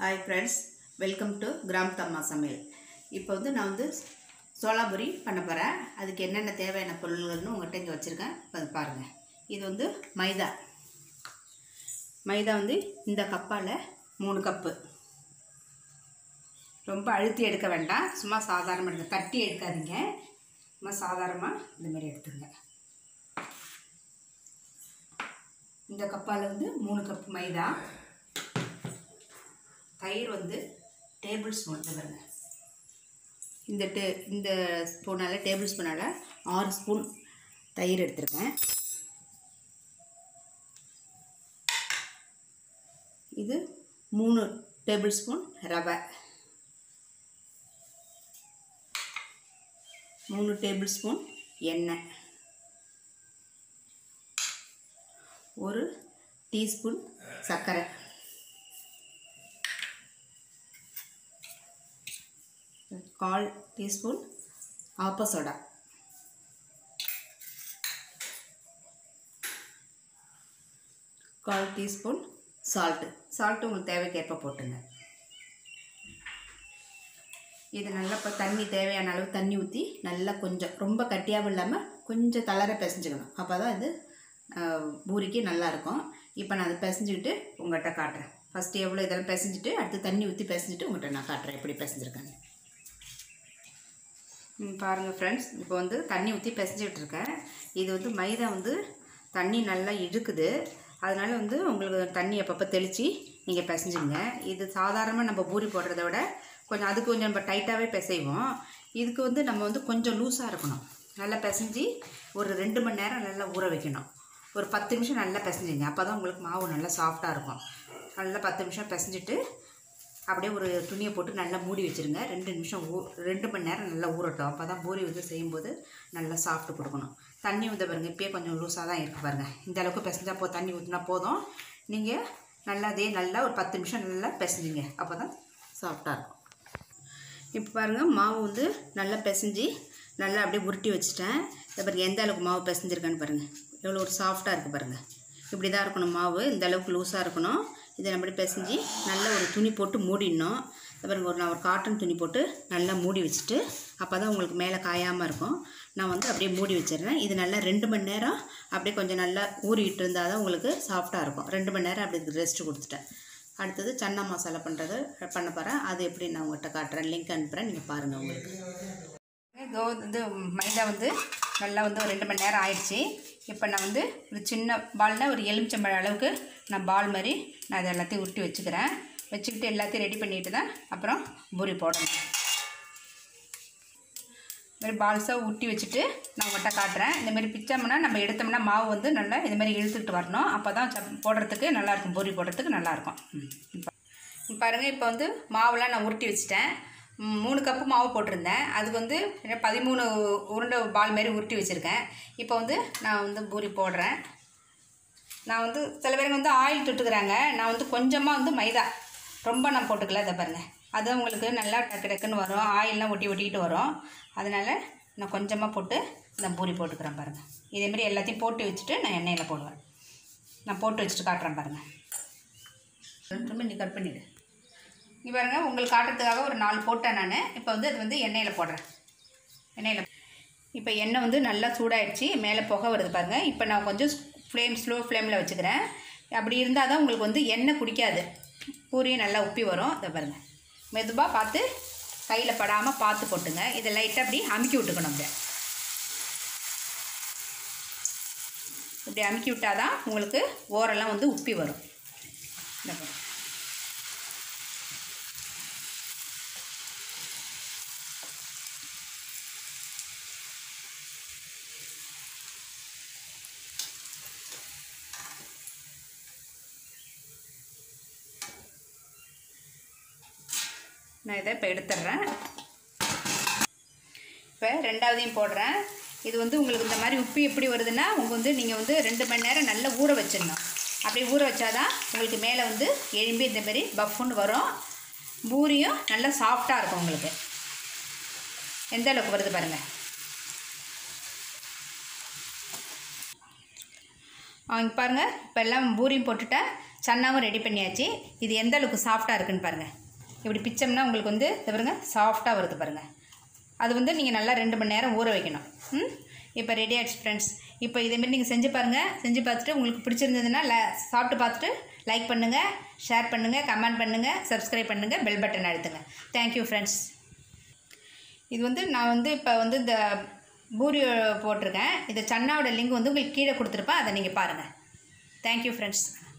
hi friends welcome to கிராம் தம்மா சமையல் இப்போ வந்து நான் வந்து சோளாபுரி பண்ண போகிறேன் அதுக்கு என்னென்ன தேவையான பொருள்கள்னு உங்கள்கிட்ட இங்கே வச்சுருக்கேன் அது பாருங்கள் இது வந்து மைதா மைதா வந்து இந்த கப்பால் மூணு கப்பு ரொம்ப அழுத்தி எடுக்க வேண்டாம் சும்மா சாதாரணமாக எடுங்க தட்டி எடுக்காதீங்க சும்மா சாதாரணமாக இந்த மாதிரி எடுத்துங்க இந்த கப்பால் வந்து மூணு கப் மைதா தயிர் வந்து டேபிள் ஸ்பூன் பாருங்க இந்த டே இந்த ஸ்பூனால் டேபிள் ஸ்பூனால் ஆறு ஸ்பூன் தயிர் எடுத்திருக்கேன் இது மூணு டேபிள் ஸ்பூன் ரவை மூணு டேபிள் ஸ்பூன் எண்ணெய் ஒரு டீஸ்பூன் சர்க்கரை கால் டீஸ்பூன் ஆப்ப சோடா கால் டீஸ்பூன் சால்ட்டு சால்ட்டு உங்களுக்கு தேவைக்கேற்ப போட்டுங்க இது நல்லா இப்போ தண்ணி தேவையான அளவு தண்ணி ஊற்றி நல்லா கொஞ்சம் ரொம்ப கட்டியாகவும் இல்லாமல் கொஞ்சம் தளர பிசைஞ்சுக்கணும் அப்போ தான் இது ஆஹ், பூரிக்கு நல்லாயிருக்கும் இப்போ நான் அதை பிசைஞ்சுக்கிட்டு உங்கள்கிட்ட காட்டுறேன் ஃபஸ்ட்டு எவ்வளோ இதெல்லாம் பிசைஞ்சிட்டு அடுத்து தண்ணி ஊற்றி பிசைஞ்சிட்டு உங்கள்கிட்ட நான் காட்டுறேன் எப்படி பிசைஞ்சிருக்கேன்னு ம், பாருங்கள் ஃப்ரெண்ட்ஸ் இப்போ வந்து தண்ணி ஊற்றி பிசைஞ்சிட்டு இருக்கேன் இது வந்து மைதா வந்து தண்ணி நல்லா இழுக்குது அதனால வந்து உங்களுக்கு தண்ணி அப்பப்போ தெளித்து நீங்கள் பிசைஞ்சுங்க இது சாதாரணமாக நம்ம பூரி போடுறத விட கொஞ்சம் அதுக்கு கொஞ்சம் நம்ம டைட்டாகவே பிசைவோம் இதுக்கு வந்து நம்ம வந்து கொஞ்சம் லூஸாக இருக்கணும் நல்லா பிசைஞ்சு ஒரு ரெண்டு மணி நேரம் நல்லா ஊற வைக்கணும் ஒரு பத்து நிமிஷம் நல்லா பிசைஞ்சிங்க அப்போ தான் உங்களுக்கு மாவு நல்லா சாஃப்டாக இருக்கும் நல்லா பத்து நிமிஷம் பிசைஞ்சிட்டு அப்படியே ஒரு துணியை போட்டு நல்லா மூடி வச்சுருங்க ரெண்டு நிமிஷம் ஊ ரெண்டு மணி நேரம் நல்லா ஊறட்டும் அப்போ தான் பூரி வந்து செய்யும்போது நல்லா சாப்பிட்டு கொடுக்கணும் தண்ணி ஊற்ற பாருங்க இப்பயே கொஞ்சம் லூஸாக தான் இருக்குது பாருங்கள் இந்த அளவுக்கு பிசைஞ்சா போ தண்ணி ஊற்றினா போதும் நீங்கள் நல்லா அதே நல்லா ஒரு பத்து நிமிஷம் நல்லா பிசைஞ்சிங்க அப்போ தான் சாஃப்டாக இருக்கும் இப்போ பாருங்கள் மாவு வந்து நல்லா பிசைஞ்சு நல்லா அப்படியே உருட்டி வச்சுட்டேன் இதை பாருங்கள் எந்த அளவுக்கு மாவு பிசைஞ்சிருக்கான்னு பாருங்கள் எவ்வளோ ஒரு சாஃப்டாக இருக்குது பாருங்கள் இப்படி தான் இருக்கணும் மாவு இந்த அளவுக்கு லூஸாக இருக்கணும் இதை நம்ம பிசைஞ்சு நல்லா ஒரு துணி போட்டு மூடிடணும் இதை பாருங்க ஒரு நான் ஒரு காட்டன் துணி போட்டு நல்லா மூடி வச்சுட்டு அப்போ தான் உங்களுக்கு மேலே காயாமல் இருக்கும் நான் வந்து அப்படியே மூடி வச்சிடுறேன் இது நல்லா ரெண்டு மணி நேரம் அப்படியே கொஞ்சம் நல்லா ஊறிட்டு இருந்தால் தான் உங்களுக்கு சாஃப்டாக இருக்கும் ரெண்டு மணி நேரம் அப்படி ரெஸ்ட் கொடுத்துட்டேன் அடுத்தது சன்னா மசாலா பண்ணுறது பண்ண போகிறேன் அது எப்படி நான் உங்கள்கிட்ட காட்டுறேன் லிங்க் அனுப்புகிறேன் நீங்கள் பாருங்கள் உங்களுக்கு கோ வந்து மைதா வந்து நல்லா வந்து ஒரு ரெண்டு மணி நேரம் ஆயிடுச்சு இப்போ நான் வந்து ஒரு சின்ன பால்னால் ஒரு எலுமிச்சம்பழம் அளவுக்கு நான் பால் மாதிரி நான் அதை எல்லாத்தையும் உருட்டி வச்சுக்கிறேன் வச்சுக்கிட்டு எல்லாத்தையும் ரெடி பண்ணிட்டு தான் அப்புறம் பூரி போடணும் இந்த மாதிரி பால்ஸாக உருட்டி வச்சுட்டு நான் உங்கள்கிட்ட காட்டுறேன் இந்த மாதிரி பிச்சோம்னா நம்ம எடுத்தோம்னா மாவு வந்து நல்லா இது மாதிரி இழுத்துக்கிட்டு வரணும் அப்போ தான் சப் போடுறதுக்கு நல்லாயிருக்கும் பூரி போடுறதுக்கு நல்லாயிருக்கும் ம் பாருங்கள் இப்போ வந்து மாவுலாம் நான் உருட்டி வச்சுட்டேன் ம், மூணு கப்பு மாவு போட்டிருந்தேன் அதுக்கு வந்து என்ன பதிமூணு உருண்டை பால் மாரி உருட்டி வச்சுருக்கேன் இப்போ வந்து நான் வந்து பூரி போடுறேன் நான் வந்து சில பேருங்க வந்து ஆயில் தொட்டுக்கிறாங்க நான் வந்து கொஞ்சமாக வந்து மைதா ரொம்ப நான் போட்டுக்கல இதை பாருங்கள் அது உங்களுக்கு நல்லா டக்கு டக்குன்னு வரும் ஆயிலெலாம் ஒட்டி ஒட்டிக்கிட்டு வரும் அதனால் நான் கொஞ்சமாக போட்டு இந்த பூரி போட்டுக்கிறேன் பாருங்கள் இதேமாரி எல்லாத்தையும் போட்டு வச்சுட்டு நான் எண்ணெயில் போடுவேன் நான் போட்டு வச்சுட்டு காட்டுறேன் பாருங்கள் ரெண்டு நீ கட் பண்ணிவிடு இங்கே பாருங்க உங்களுக்கு காட்டுறதுக்காக ஒரு நாலு போட்டேன் நான் இப்போ வந்து அது வந்து எண்ணெயில் போடுறேன் எண்ணெயில் இப்போ எண்ணெய் வந்து நல்லா சூடாயிடுச்சு மேலே புகை வருது பாருங்கள் இப்போ நான் கொஞ்சம் ஃப்ளேம் ஸ்லோ ஃப்ளேமில் வச்சுக்கிறேன் அப்படி இருந்தால் தான் உங்களுக்கு வந்து எண்ணெய் குடிக்காது பூரியும் நல்லா உப்பி வரும் இதை பாருங்கள் மெதுவாக பார்த்து கையில் படாமல் பார்த்து போட்டுங்க இதை லைட்டாக அப்படி அமுக்கி விட்டுக்கணும் அப்படியே இப்படி அமுக்கி விட்டால் தான் உங்களுக்கு ஓரெல்லாம் வந்து உப்பி வரும் இந்த பாருங்க நான் இதை இப்போ எடுத்துடுறேன் இப்போ ரெண்டாவதையும் போடுறேன் இது வந்து உங்களுக்கு இந்த மாதிரி உப்பு எப்படி வருதுன்னா உங்கள் வந்து நீங்கள் வந்து ரெண்டு மணி நேரம் நல்லா ஊற வச்சிடணும் அப்படி ஊற வச்சாதான் உங்களுக்கு மேலே வந்து எழும்பி இந்த மாதிரி பஃப்னு வரும் பூரியும் நல்லா சாஃப்டாக இருக்கும் உங்களுக்கு எந்த அளவுக்கு வருது பாருங்கள் இங்கே பாருங்கள் இப்போ எல்லாம் பூரியும் போட்டுட்டேன் சன்னாவும் ரெடி பண்ணியாச்சு இது எந்த அளவுக்கு சாஃப்டாக இருக்குன்னு பாருங்கள் இப்படி பிச்சோம்னா உங்களுக்கு வந்து இது பாருங்க சாஃப்டாக வருது பாருங்கள் அது வந்து நீங்கள் நல்லா ரெண்டு மணி நேரம் ஊற வைக்கணும் ம் இப்போ ரெடி ஆகிடுச்சு ஃப்ரெண்ட்ஸ் இப்போ இதேமாரி நீங்கள் செஞ்சு பாருங்கள் செஞ்சு பார்த்துட்டு உங்களுக்கு பிடிச்சிருந்ததுன்னா ல சாப்பிட்டு பார்த்துட்டு லைக் பண்ணுங்கள் ஷேர் பண்ணுங்கள் கமெண்ட் பண்ணுங்கள் சப்ஸ்கிரைப் பண்ணுங்கள் பெல் பட்டன் அழுத்துங்க தேங்க்யூ ஃப்ரெண்ட்ஸ் இது வந்து நான் வந்து இப்போ வந்து இந்த பூரி போட்டிருக்கேன் இந்த சன்னாவோட லிங்க் வந்து உங்களுக்கு கீழே கொடுத்துருப்பேன் அதை நீங்கள் பாருங்கள் தேங்க்யூ ஃப்ரெண்ட்ஸ்